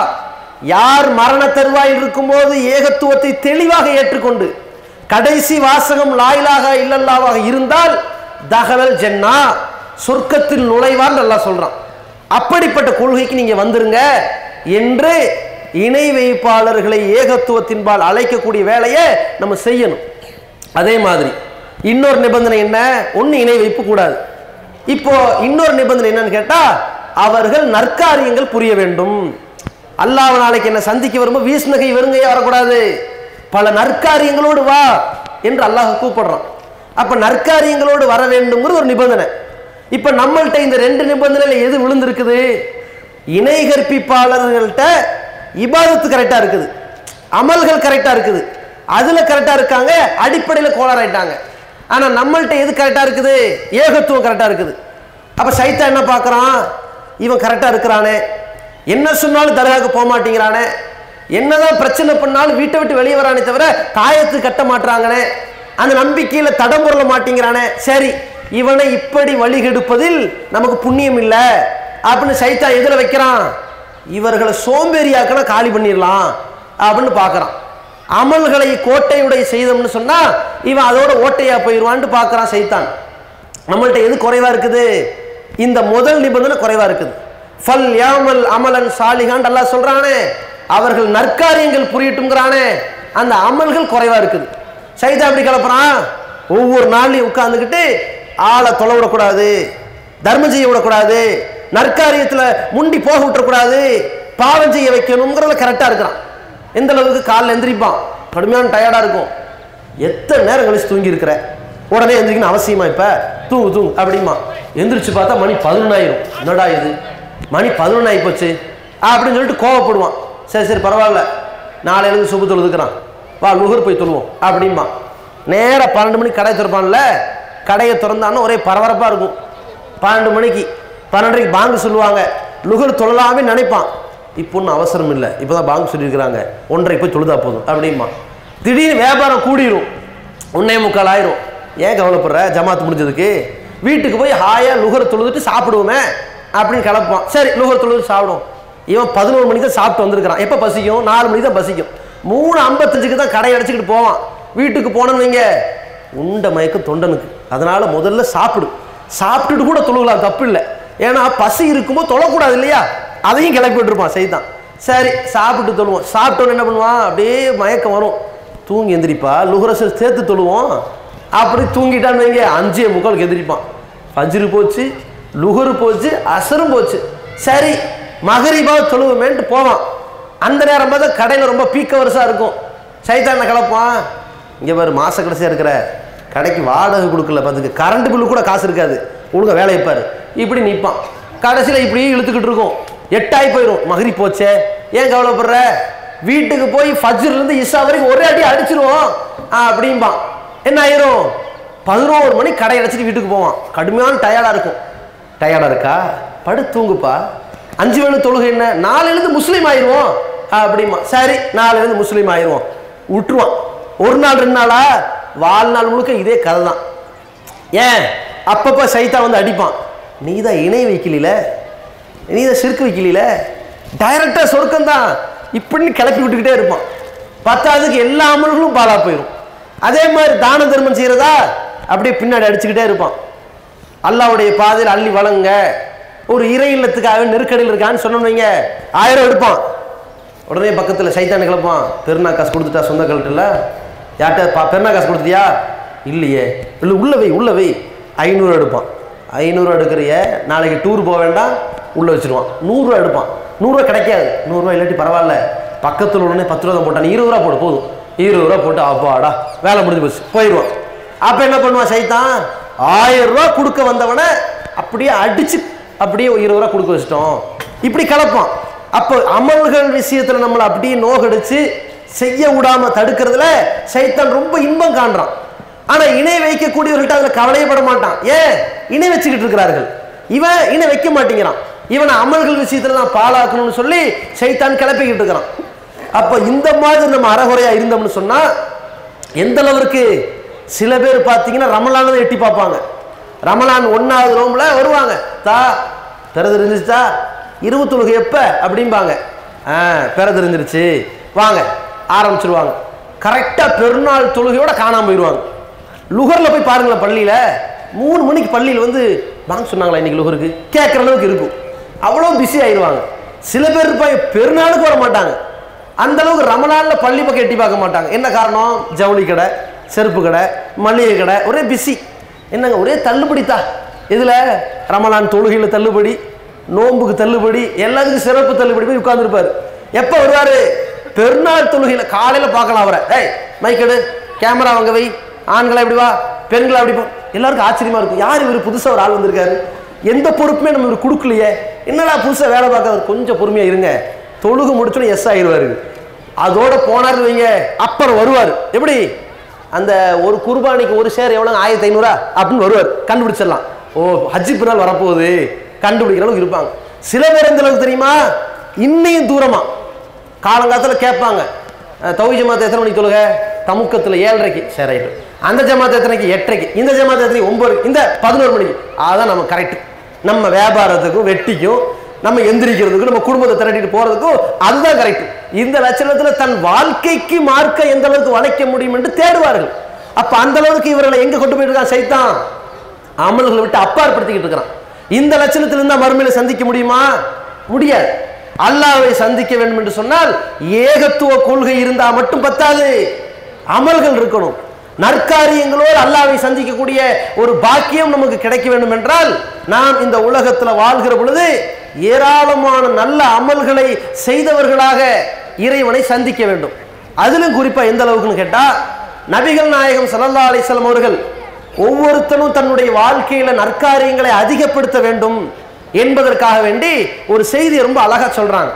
யார் மரண தருவாயில் இருக்கும்போது ஏகத்துவத்தை தெளிவாக ஏற்றுக்கொண்டு கடைசி வாசகம் லாயிலாக இல்லல்லாவாக இருந்தால் தகவல் ஜென்னா சொர்க்கத்தில் நுழைவான் நல்லா சொல்றான் அப்படிப்பட்ட கொள்கைக்கு நீங்க வந்துருங்க என்று இணை வைப்பாளர்களை ஏகத்துவத்தின்பால் அழைக்கக்கூடிய வேலையை நம்ம செய்யணும் அதே மாதிரி இன்னொரு நிபந்தனை என்ன ஒன்று இணை வைப்பு கூடாது இப்போ இன்னொரு நிபந்தனை என்னன்னு கேட்டா அவர்கள் நற்காரியங்கள் புரிய வேண்டும் அல்லாஹ் நாளைக்கு என்ன சந்திக்க வரும்போது வீசுநகை வெறுங்கையே வரக்கூடாது பல நற்காரியங்களோடு வா என்று அல்லாஹ் கூப்பிடுறான் அப்ப நற்காரியங்களோடு வர வேண்டும்ங்கிறது ஒரு நிபந்தனை இப்ப நம்மள்ட்ட இந்த ரெண்டு நிபந்தனையில எது விழுந்திருக்குது இணை கற்பிப்பாளர்கள்ட்ட இபாதத்து கரெக்டா இருக்குது அமல்கள் கரெக்டா இருக்குது அதுல கரெக்டா இருக்காங்க அடிப்படையில் கோளாறாயிட்டாங்க ஆனா நம்மள்ட்ட எது கரெக்டா இருக்குது ஏகத்துவம் கரெக்டா இருக்குது அப்ப சைத்தா என்ன பார்க்கறான் இவன் கரெக்டா இருக்கிறானே என்ன சொன்னாலும் தர்காவுக்கு போக மாட்டேங்கிறானே என்னதான் பிரச்சனை பண்ணாலும் வீட்டை விட்டு வெளியே வரானே தவிர தாயத்து கட்ட மாட்டாங்களே அந்த நம்பிக்கையில தடம் பொருள மாட்டேங்கிறானே சரி இவனை இப்படி வழிகெடுப்பதில் நமக்கு புண்ணியம் இல்லை அப்படின்னு சைத்தா எதுல வைக்கிறான் இவர்களை சோம்பேறியாக்கினா காலி பண்ணிடலாம் அப்படின்னு பார்க்கறான் அமல்களை கோட்டையுடைய செய்தோம்னு சொன்னா இவன் அதோட ஓட்டையா போயிடுவான்ட்டு பார்க்கறான் சைத்தான் நம்மள்ட்ட எது குறைவா இருக்குது இந்த முதல் நிபந்தனை குறைவா இருக்குது ஃபல் யாமல் அமலன் சாலிகான் அல்லாஹ் சொல்றானே அவர்கள் நற்காரியங்கள் புரியட்டும்ங்கிறானே அந்த அமல்கள் குறைவா இருக்குது சைதா அப்படி கிளப்புறான் ஒவ்வொரு நாள்லையும் உட்கார்ந்துக்கிட்டு ஆளை தொலை விடக்கூடாது தர்மம் செய்ய விடக்கூடாது நற்காரியத்துல முண்டி போக விட்டுறக்கூடாது பாவம் செய்ய வைக்கணுங்கிறதுல கரெக்டா இருக்கிறான் எந்த அளவுக்கு காலைல எந்திரிப்பான் கடுமையான டயர்டா இருக்கும் எத்தனை நேரம் கழிச்சு தூங்கி இருக்கிற உடனே எந்திரிக்கணும் அவசியமா இப்ப தூங்கு தூங்கு அப்படிமா எந்திரிச்சு பார்த்தா மணி பதினொன்னாயிரும் என்னடா இது மணி பதினொன்னாயி போச்சு அப்படின்னு சொல்லிட்டு கோவப்படுவான் சரி சரி பரவாயில்ல நாளையிலேருந்து சுப தொழுதுக்கிறான் வா நுகர் போய் தொழுவோம் அப்படிமா நேராக பன்னெண்டு மணிக்கு கடை திறப்பான்ல கடையை திறந்தான்னு ஒரே பரபரப்பாக இருக்கும் பன்னெண்டு மணிக்கு பன்னெண்டரைக்கு பாங்கு சொல்லுவாங்க லுகர் தொழலாமே நினைப்பான் இப்போ ஒன்றும் அவசரம் இல்லை இப்போ தான் பாங்கு சொல்லியிருக்கிறாங்க ஒன்றரை போய் தொழுதா போதும் அப்படிமா திடீர்னு வியாபாரம் கூடிரும் ஒன்னே முக்கால் ஆயிரும் ஏன் கவலைப்படுற ஜமாத்து முடிஞ்சதுக்கு வீட்டுக்கு போய் ஹாயா லுகர் தொழுதுட்டு சாப்பிடுவோமே அப்படின்னு கிளப்பான் சரி லுகர் தொழுது சாப்பிடுவோம் இவன் பதினோரு மணிக்கு தான் சாப்பிட்டு வந்திருக்கிறான் எப்போ பசிக்கும் நாலு மணிக்கு தான் பசிக்கும் மூணு ஐம்பத்தஞ்சுக்கு தான் கடை அடைச்சிக்கிட்டு போவான் வீட்டுக்கு போனோன்னு வைங்க உண்ட மயக்கம் தொண்டனுக்கு அதனால முதல்ல சாப்பிடு சாப்பிட்டுட்டு கூட தொழுகலாம் தப்பு இல்லை ஏன்னா பசி இருக்கும்போது தொழக்கூடாது இல்லையா அதையும் கிளப்பி விட்டுருப்பான் செய்தான் சரி சாப்பிட்டு தொழுவோம் சாப்பிட்டோன்னு என்ன பண்ணுவான் அப்படியே மயக்கம் வரும் தூங்கி எந்திரிப்பா லுகரசு சேர்த்து தொழுவோம் அப்படி தூங்கிட்டான்னு வைங்க அஞ்சே முக்காலுக்கு எந்திரிப்பான் ஃபஜ்ரு போச்சு லுகரு போச்சு அசரும் போச்சு சரி மகரிபா தொழுவுமேன்ட்டு போவான் அந்த நேரம் பார்த்தா கடையில் ரொம்ப பீக்க வருஷா இருக்கும் சைத்தான கலப்பான் இங்கே பாரு மாச கடைசியாக இருக்கிற கடைக்கு வாடகை கொடுக்கல பார்த்துக்கு கரண்ட் பில்லு கூட காசு இருக்காது ஒழுங்கா வேலையை பாரு இப்படி நிற்பான் கடைசியில் இப்படியே இழுத்துக்கிட்டு இருக்கும் எட்டாய் போயிடும் மகரி போச்சே ஏன் கவலைப்படுற வீட்டுக்கு போய் ஃபஜ்ர்லேருந்து இஷா வரைக்கும் ஒரே அடி அடிச்சிருவோம் ஆ, அப்படிம்பான் என்ன ஆயிரும் பதினோரு மணி கடை அடைச்சிட்டு வீட்டுக்கு போவான் கடுமையான டயர்டாக இருக்கும் டயர்டாக இருக்கா படு தூங்குப்பா அஞ்சு வேளை தொழுகை என்ன நாளையிலேருந்து முஸ்லீம் ஆயிடுவோம் அப்படிமா சரி நாளையிலேருந்து முஸ்லீம் ஆயிடுவோம் விட்டுருவான் ஒரு நாள் ரெண்டு நாளா வாழ்நாள் முழுக்க இதே கதை தான் ஏன் அப்பப்போ சைத்தா வந்து அடிப்பான் நீ தான் இணை வைக்கல நீ தான் சிறுக்கு வைக்கல டைரக்டாக சொர்க்கம் தான் இப்படின்னு கிளப்பி விட்டுக்கிட்டே இருப்பான் பத்தாவதுக்கு எல்லா அமல்களும் பாலா போயிடும் அதே மாதிரி தான தர்மம் செய்கிறதா அப்படியே பின்னாடி அடிச்சுக்கிட்டே இருப்பான் அல்லாவுடைய பாதையில் அள்ளி வழங்க ஒரு இறை இல்லத்துக்காக நெருக்கடியில் இருக்கான்னு சொன்னோம்னு வைங்க ஆயிரம் எடுப்பான் உடனே பக்கத்தில் சைத்தான கிளப்பான் பெருநா காசு கொடுத்துட்டா சொந்த கழட்டில் யார்கிட்ட பா பெருநா காசு கொடுத்தியா இல்லையே இல்லை உள்ள வை உள்ள வை ஐநூறு எடுப்பான் ஐநூறு எடுக்கிறிய நாளைக்கு டூர் போக வேண்டாம் உள்ளே வச்சிருவான் நூறுரூவா எடுப்பான் நூறுரூவா கிடைக்காது நூறுரூவா இல்லாட்டி பரவாயில்ல பக்கத்தில் உடனே பத்து ரூபா தான் போட்டான் இருபது ரூபா போடு போதும் இருபது ரூபா போட்டு அப்பாடா வேலை முடிஞ்சு போச்சு போயிடுவான் அப்போ என்ன பண்ணுவான் சைத்தான் ஆயிரம் ரூபா கொடுக்க வந்தவனை அப்படியே அடிச்சு அப்படியே இருபது ரூபா கொடுக்க வச்சிட்டோம் இப்படி கலப்பான் அப்போ அமல்கள் விஷயத்துல நம்மளை அப்படியே நோகடிச்சு செய்ய விடாம தடுக்கிறதுல சைத்தான் ரொம்ப இன்பம் காண்றான் ஆனா இணை வைக்கக்கூடியவர்கள்ட்ட அதுல கவலையப்பட மாட்டான் ஏன் இணை வச்சுக்கிட்டு இருக்கிறார்கள் இவன் இணை வைக்க மாட்டேங்கிறான் இவனை அமல்கள் விஷயத்துல தான் பாழாக்கணும்னு சொல்லி சைத்தான் கிளப்பிக்கிட்டு இருக்கிறான் அப்ப இந்த மாதிரி நம்ம அறகுறையா இருந்தோம்னு சொன்னா எந்த அளவிற்கு சில பேர் பார்த்தீங்கன்னா ரமலானதை எட்டி பார்ப்பாங்க ரமலான் ஒன்றாவது ரோம்ல வருவாங்க தா பிற தெரிஞ்சிச்சா இருபத்தொழுகு எப்ப அப்படிம்பாங்க ஆ பிற தெரிஞ்சிருச்சு வாங்க ஆரம்பிச்சிருவாங்க கரெக்டாக பெருநாள் தொழுகையோட காணாம போயிடுவாங்க லுகரில் போய் பாருங்களேன் பள்ளியில் மூணு மணிக்கு பள்ளியில் வந்து வாங்க சொன்னாங்களா இன்னைக்கு லுகருக்கு கேட்குற அளவுக்கு இருக்கும் அவ்வளோ பிஸி ஆயிடுவாங்க சில பேர் இருப்பாங்க பெருநாளுக்கு வர மாட்டாங்க அந்த அளவுக்கு ரமலான்ல பள்ளி பக்கம் எட்டி பார்க்க மாட்டாங்க என்ன காரணம் ஜவுளி கடை செருப்பு கடை மளிகை கடை ஒரே பிஸி என்னங்க ஒரே தள்ளுபடி தான் இதில் ரமலான் தொழுகையில் தள்ளுபடி நோன்புக்கு தள்ளுபடி எல்லாத்துக்கும் சிறப்பு தள்ளுபடி போய் உட்கார்ந்துருப்பாரு எப்போ வருவார் பெருநாள் தொழுகையில் காலையில் பார்க்கலாம் அவரை ஏய் மைக்கெடு கேமரா வாங்க வை ஆண்களை எப்படி வா பெண்களை அப்படி போ எல்லாருக்கும் ஆச்சரியமா இருக்கும் யார் இவர் புதுசாக ஒரு ஆள் வந்திருக்காரு எந்த பொறுப்புமே நம்ம இவர் கொடுக்கலையே என்னடா புதுசாக வேலை பார்க்கறது கொஞ்சம் பொறுமையாக இருங்க தொழுகு முடிச்சோன்னு எஸ் ஆயிடுவாரு அதோட போனார்னு வைங்க அப்புறம் வருவார் எப்படி அந்த ஒரு குர்பானிக்கு ஒரு ஷேர் எவ்வளோ ஆயிரத்தி ஐநூறா அப்படின்னு வருவார் கண்டுபிடிச்சிடலாம் ஓ ஹஜ்ஜி பின்னால் வரப்போகுது கண்டுபிடிக்கிற அளவுக்கு இருப்பாங்க சில பேர் எந்த அளவுக்கு தெரியுமா இன்னையும் தூரமா காலங்காலத்தில் கேட்பாங்க அஹ், தௌஹி ஜமாத் எத்தனை மணிக்கு தொழுக தமுக்கத்தில் ஏழரைக்கு சரி ரைட்டு அந்த ஜமாத் எத்தனைக்கு எட்டரைக்கு இந்த ஜமாத் எத்தனை ஒன்பது இந்த பதினோரு மணிக்கு அதான் நம்ம கரெக்ட் நம்ம வியாபாரத்துக்கும் வெட்டிக்கும் நம்ம எந்திரிக்கிறதுக்கும் நம்ம குடும்பத்தை திரட்டிட்டு போறதுக்கும் அதுதான் கரெக்ட் இந்த லட்சணத்துல தன் வாழ்க்கைக்கு மார்க்க எந்த அளவுக்கு வளைக்க முடியும் என்று தேடுவார்கள் அப்ப அந்த அளவுக்கு இவர்களை எங்க கொண்டு போயிட்டு இருக்கான் சைத்தான் அமல்களை விட்டு அப்பாற்படுத்திக்கிட்டு இருக்கிறான் இந்த லட்சணத்தில் இருந்தா மறுமையில சந்திக்க முடியுமா முடியாது அல்லாஹ்வை சந்திக்க வேண்டும் என்று சொன்னால் ஏகத்துவ கொள்கை இருந்தா மட்டும் பத்தாது அமல்கள் இருக்கணும் நற்காரியங்களோடு அல்லாஹ்வை சந்திக்கக்கூடிய ஒரு பாக்கியம் நமக்கு கிடைக்க வேண்டும் என்றால் நாம் இந்த உலகத்துல வாழ்கிற பொழுது ஏராளமான நல்ல அமல்களை செய்தவர்களாக இறைவனை சந்திக்க வேண்டும் அதிலும் குறிப்பா எந்த அளவுக்குன்னு கேட்டா நபிகள் நாயகம் ஸல்லல்லாஹு அலைஹி வஸல்லம் அவர்கள் ஒவ்வொருத்தனும் தன்னுடைய வாழ்க்கையில நற்காரியங்களை அதிகப்படுத்த வேண்டும் என்பதற்காக வேண்டி ஒரு செய்தியை ரொம்ப அழகா சொல்றாங்க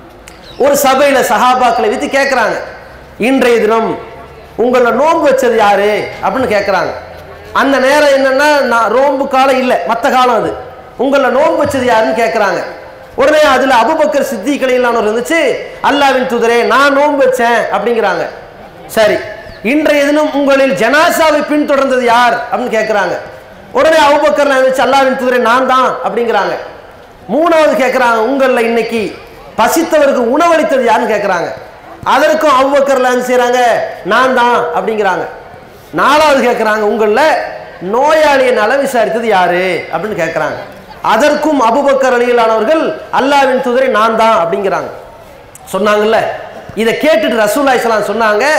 ஒரு சபையில சஹாபாக்களை வைத்து கேட்குறாங்க இன்றைய தினம் உங்களை நோன்பு வச்சது யாரு அப்படின்னு கேட்குறாங்க அந்த நேரம் என்னன்னா நான் நோன்பு காலம் இல்லை மற்ற காலம் அது உங்களை நோன்பு வச்சது யாருன்னு கேட்குறாங்க உடனே அதுல அபுபக்கர் சித்திகளையிலானவர் இருந்துச்சு அல்லாவின் தூதரே நான் நோன்பு வச்சேன் அப்படிங்கிறாங்க சரி இன்றைய தினம் உங்களில் ஜனாசாவை பின்தொடர்ந்தது யார் அப்படின்னு கேட்குறாங்க உடனே அபுபக்கர் நான் வச்சு அல்லாவின் தூதரே நான் தான் அப்படிங்கிறாங்க மூணாவது கேட்குறாங்க உங்களில் இன்னைக்கு பசித்தவருக்கு உணவளித்தது யாருன்னு கேட்குறாங்க அதற்கும் அவ்வக்கரில் என்ன செய்கிறாங்க நான் தான் அப்படிங்கிறாங்க நாலாவது கேட்குறாங்க உங்களில் நோயாளியை நலம் விசாரித்தது யாரு அப்படின்னு கேட்குறாங்க அதற்கும் அபுபக்கர் அலிகளானவர்கள் அல்லாவின் தூதரை நான் தான் அப்படிங்கிறாங்க சொன்னாங்கல்ல இதை கேட்டுட்டு ரசூல்லா இஸ்லாம் சொன்னாங்க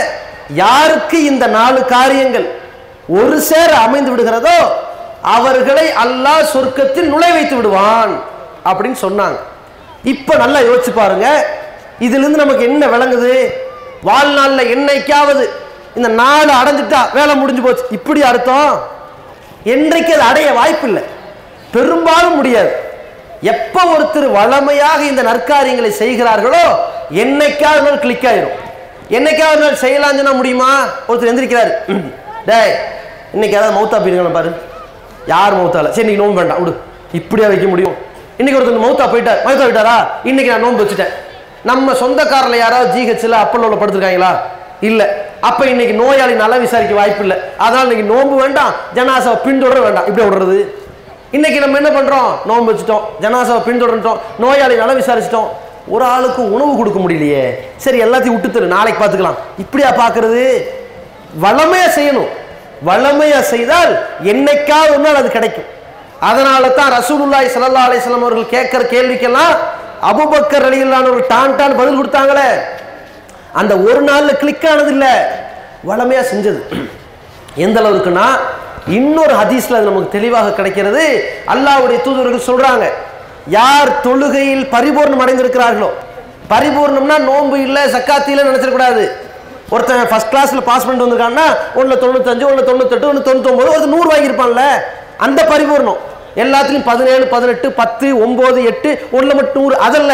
யாருக்கு இந்த நாலு காரியங்கள் ஒரு சேர அமைந்து விடுகிறதோ அவர்களை அல்லாஹ் சொர்க்கத்தில் நுழை வைத்து விடுவான் அப்படின்னு சொன்னாங்க இப்ப நல்லா யோசிச்சு பாருங்க இதிலிருந்து நமக்கு என்ன விளங்குது வாழ்நாள்ல என்னைக்காவது இந்த நாலு அடைஞ்சிட்டா வேலை முடிஞ்சு போச்சு இப்படி அர்த்தம் என்றைக்கு அது அடைய வாய்ப்பில்லை பெரும்பாலும் முடியாது எப்ப ஒருத்தர் வளமையாக இந்த நற்காரியங்களை செய்கிறார்களோ என்னைக்காவது நாள் கிளிக் ஆயிரும் என்னைக்காவது நாள் செய்யலாம் சொன்னா முடியுமா ஒருத்தர் எந்திரிக்கிறாரு ம், டேய் இன்னைக்கு யாராவது மௌத்தா போயிருக்காங்க பாரு யார் மௌத்தால சரி இன்னைக்கு நோம்பு வேண்டாம் விடு இப்படியா வைக்க முடியும் இன்னைக்கு ஒருத்தர் மௌத்தா போயிட்டார் மௌத்தா போயிட்டாரா இன்னைக்கு நான் நோன்பு வச்சுட்டேன் நம்ம சொந்தக்காரில் யாராவது ஜிஹெச்ல அப்பல்லோல படுத்திருக்காங்களா இல்ல அப்ப இன்னைக்கு நோயாளி நல்லா விசாரிக்க வாய்ப்பு இல்லை அதனால இன்னைக்கு நோன்பு வேண்டாம் ஜனாசாவை பின்தொடர வேண்டாம் இப்படி விடுறது இன்னைக்கு நம்ம என்ன பண்றோம் நோன்பு வச்சுட்டோம் ஜனாசாவை பின்தொடர்ந்துட்டோம் நோயாளி நல்லா விசாரிச்சிட்டோம் ஒரு ஆளுக்கு உணவு கொடுக்க முடியலையே சரி எல்லாத்தையும் விட்டு தரு நாளைக்கு பார்த்துக்கலாம் இப்படியா பார்க்கிறது வளமையா செய்யணும் வளமையா செய்தால் என்னைக்காவது ஒரு நாள் அது கிடைக்கும் அதனால தான் ரசூலுல்லாஹி ஸல்லல்லாஹு அலைஹி வஸல்லம் அவர்கள் கேட்கிற கேள்விக்கெல்லாம் அபூபக்கர் ரலியல்லாஹு ஒரு டான் டான் பதில் கொடுத்தாங்களே அந்த ஒரு நாள்ல கிளிக் ஆனது இல்ல வளமையா செஞ்சது எந்த அளவுக்குன்னா இன்னொரு ஹதீஸ்ல அது நமக்கு தெளிவாக கிடைக்கிறது அல்லாஹ்வுடைய தூதர்கள் சொல்றாங்க யார் தொழுகையில் பரிபூர்ணம் அடைந்திருக்கிறார்களோ பரிபூர்ணம்னா நோன்பு இல்லை சக்காத்தி இல்லை நினைச்சிடக்கூடாது ஒருத்தன் ஃபர்ஸ்ட் கிளாஸ்ல பாஸ் பண்ணிட்டு வந்திருக்கான்னா ஒன்று தொண்ணூத்தஞ்சு ஒன்று தொண்ணூத்தெட்டு ஒன்று தொண்ணூத்தொம்பது ஒருத்தர் நூறு வாங்கியிருப்பான்ல அந்த பரிபூர்ணம் எல்லாத்துலயும் பதினேழு பதினெட்டு பத்து ஒன்பது எட்டு ஒன்றில் மட்டும் நூறு அதல்ல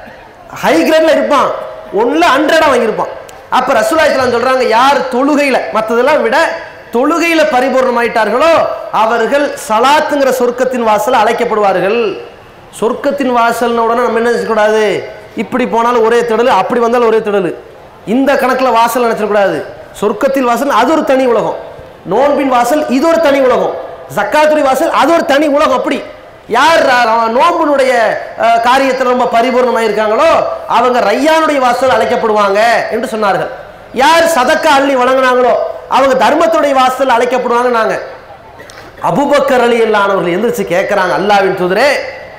ஹை கிரேட்ல இருப்பான் ஒன்ல ஹண்ட்ரடா வாங்கியிருப்பான் அப்ப ரசூலாய்க்கலாம் சொல்றாங்க யார் தொழுகையில மற்றதெல்லாம் விட தொழுகையில பரிபூர்ணமாயிட்டார்களோ அவர்கள் சலாத்துங்கிற சொர்க்கத்தின் வாசல் அழைக்கப்படுவார்கள் சொர்க்கத்தின் வாசல்ன உடனே நம்ம என்ன செய்யக்கூடாது இப்படி போனாலும் ஒரே திடல் அப்படி வந்தாலும் ஒரே திடல் இந்த கணக்குல வாசல் நினைச்சிடக்கூடாது சொர்க்கத்தில் வாசல் அது ஒரு தனி உலகம் நோன்பின் வாசல் இது ஒரு தனி உலகம் ஜக்காத்துறை வாசல் அது ஒரு தனி உலகம் அப்படி யார் ர- நோம்பினுடைய அஹ், காரியத்தில் ரொம்ப பரிபூர்ணமாக இருக்காங்களோ அவங்க ரையானுடைய வாசல் அழைக்கப்படுவாங்க என்று சொன்னார்கள் யார் சதக்கா அள்ளி வழங்கினாங்களோ அவங்க தர்மத்துடைய வாசல் அழைக்கப்படுவாங்க நாங்க அபுபக்கர் அலி அல்லானவர்கள் எந்திரிச்சு கேட்கிறாங்க அல்லாவின் தூதரே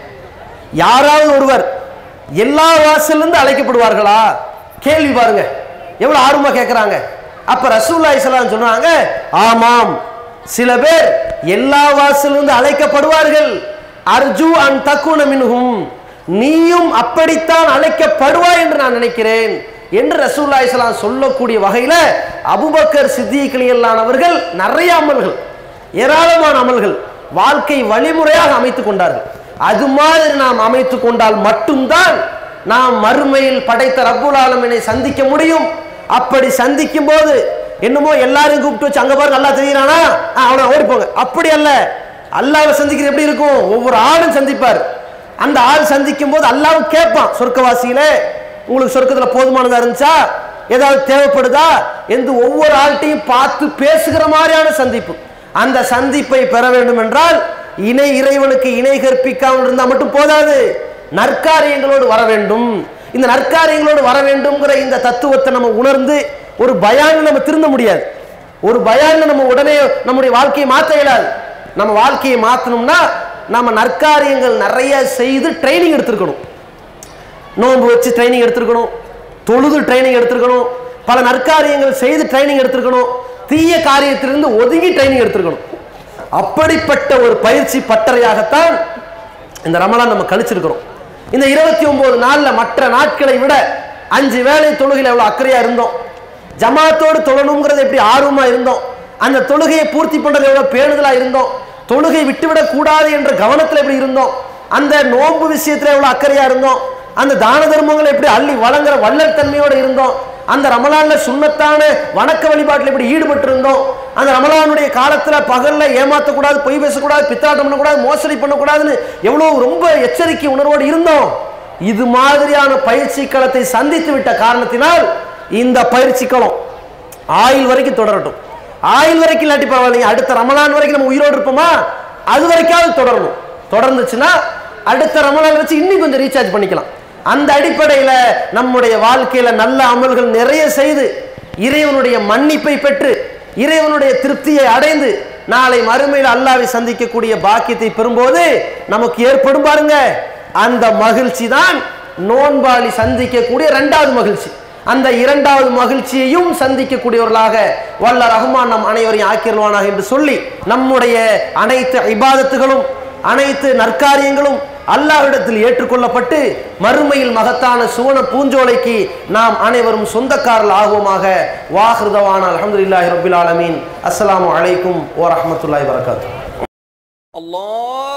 யாராவது ஒருவர் எல்லா வாசல்ல இருந்து அழைக்கப்படுவார்களா கேள்வி பாருங்க எவ்வளவு ஆர்வமா கேட்கிறாங்க அப்ப ரசூல்லா இஸ்லாம் சொன்னாங்க ஆமாம் சில பேர் எல்லா வாசல்ல இருந்து அழைக்கப்படுவார்கள் அர்ஜு அன் தக்குன மின்ஹும் நீயும் அப்படித்தான் அழைக்கப்படுவாய் என்று நான் நினைக்கிறேன் என்று ரசூல்லா இஸ்லாம் சொல்லக்கூடிய வகையில அபுபக்கர் சித்திகளானவர்கள் நிறைய அமல்கள் ஏராளமான அமல்கள் வாழ்க்கை வழிமுறையாக அமைத்துக் கொண்டார்கள் அது மாதிரி நாம் அமைத்துக் கொண்டால் மட்டும்தான் நாம் மறுமையில் படைத்த ரப்புல் ஆலமினை சந்திக்க முடியும் அப்படி சந்திக்கும் போது என்னமோ எல்லாரையும் கூப்பிட்டு வச்சு அங்க பாருங்க நல்லா தெரியுறானா அவனை ஓடி போங்க அப்படி அல்ல அல்லாவை சந்திக்கிறது எப்படி இருக்கும் ஒவ்வொரு ஆளும் சந்திப்பார் அந்த ஆள் சந்திக்கும் போது அல்லாவும் கேட்பான் சொர்க்கவாசியிலே உங்களுக்கு சொர்க்கத்துல போதுமானதா இருந்துச்சா ஏதாவது தேவைப்படுதா என்று ஒவ்வொரு ஆள்கிட்டையும் பார்த்து பேசுகிற மாதிரியான சந்திப்பு அந்த சந்திப்பை பெற வேண்டும் என்றால் இணை இறைவனுக்கு இணை கற்பிக்காமல் இருந்தால் மட்டும் போதாது நற்காரியங்களோடு வர வேண்டும் இந்த நற்காரியங்களோடு வர வேண்டும்ங்கிற இந்த தத்துவத்தை நம்ம உணர்ந்து ஒரு பயான் நம்ம திருந்த முடியாது ஒரு பயான் நம்ம உடனே நம்முடைய வாழ்க்கையை மாற்ற இயலாது நம்ம வாழ்க்கையை மாற்றணும்னா நம்ம நற்காரியங்கள் நிறைய செய்து ட்ரைனிங் எடுத்திருக்கணும் நோன்பு வச்சு ட்ரைனிங் எடுத்திருக்கணும் தொழுது ட்ரைனிங் எடுத்திருக்கணும் பல நற்காரியங்கள் செய்து ட்ரைனிங் எடுத்திருக்கணும் தீய காரியத்திலிருந்து ஒதுங்கி ட்ரைனிங் எடுத்திருக்கணும் அப்படிப்பட்ட ஒரு பயிற்சி பட்டறையாகத்தான் இந்த ரமலான் நம்ம கழிச்சிருக்கிறோம் இந்த இருபத்தி ஒன்பது நாள்ல மற்ற நாட்களை விட அஞ்சு வேளை தொழுகையில் எவ்வளவு அக்கறையா இருந்தோம் ஜமாத்தோடு தொழணுங்கிறது எப்படி ஆர்வமா இருந்தோம் அந்த தொழுகையை பூர்த்தி பண்றது எவ்வளவு பேணுதலா இருந்தோம் தொழுகை விட்டுவிடக் கூடாது என்ற கவனத்துல எப்படி இருந்தோம் அந்த நோன்பு விஷயத்துல எவ்வளவு அக்கறையா இருந்தோம் அந்த தான தர்மங்களை எப்படி அள்ளி வழங்குற வள்ளல் தன்மையோட இருந்தோம் அந்த ரமலான்ல சுண்ணத்தான வணக்க வழிபாட்டில் எப்படி ஈடுபட்டு இருந்தோம் அந்த ரமலானுடைய காலத்துல பகல்ல ஏமாத்தக்கூடாது பொய் பேசக்கூடாது பித்தாட்டம் பண்ணக்கூடாது மோசடி பண்ணக்கூடாதுன்னு எவ்வளவு ரொம்ப எச்சரிக்கை உணர்வோடு இருந்தோம் இது மாதிரியான பயிற்சி களத்தை சந்தித்து விட்ட காரணத்தினால் இந்த பயிற்சி களம் ஆயுள் வரைக்கும் தொடரட்டும் ஆயுள் வரைக்கும் இல்லாட்டி பரவாயில்லைங்க அடுத்த ரமலான் வரைக்கும் நம்ம உயிரோடு இருப்போமா அது வரைக்காவது தொடரணும் தொடர்ந்துச்சுன்னா அடுத்த ரமலான் வச்சு இன்னும் கொஞ்சம் ரீசார்ஜ் பண்ணிக்கலாம் அந்த அடிப்படையில் நம்முடைய வாழ்க்கையில நல்ல அமல்கள் நிறைய செய்து இறைவனுடைய மன்னிப்பை பெற்று இறைவனுடைய திருப்தியை அடைந்து நாளை மறுமையில் அல்லாவை சந்திக்கக்கூடிய பாக்கியத்தை பெறும்போது நமக்கு ஏற்படும் பாருங்க அந்த மகிழ்ச்சி தான் நோன்பாளி சந்திக்கக்கூடிய இரண்டாவது மகிழ்ச்சி அந்த இரண்டாவது மகிழ்ச்சியையும் சந்திக்கக்கூடியவர்களாக வல்ல ரஹ்மான் நம் அனைவரையும் ஆக்கிடுவானாக என்று சொல்லி நம்முடைய அனைத்து இபாதத்துகளும் அனைத்து நற்காரியங்களும் அல்லாஹ்விடத்தில் ஏற்றுக்கொள்ளப்பட்டு மறுமையில் மகத்தான சுவன பூஞ்சோலைக்கு நாம் அனைவரும் சொந்தக்காரர்கள் ஆகுவோமாக வாஹிருதவான அல்ஹம்துலில்லாஹி ரபில் ஆலமீன் அஸ்ஸலாமு அலைக்கும் ஓ ரஹ்மத்துல்லாஹி வரகாத்து
الله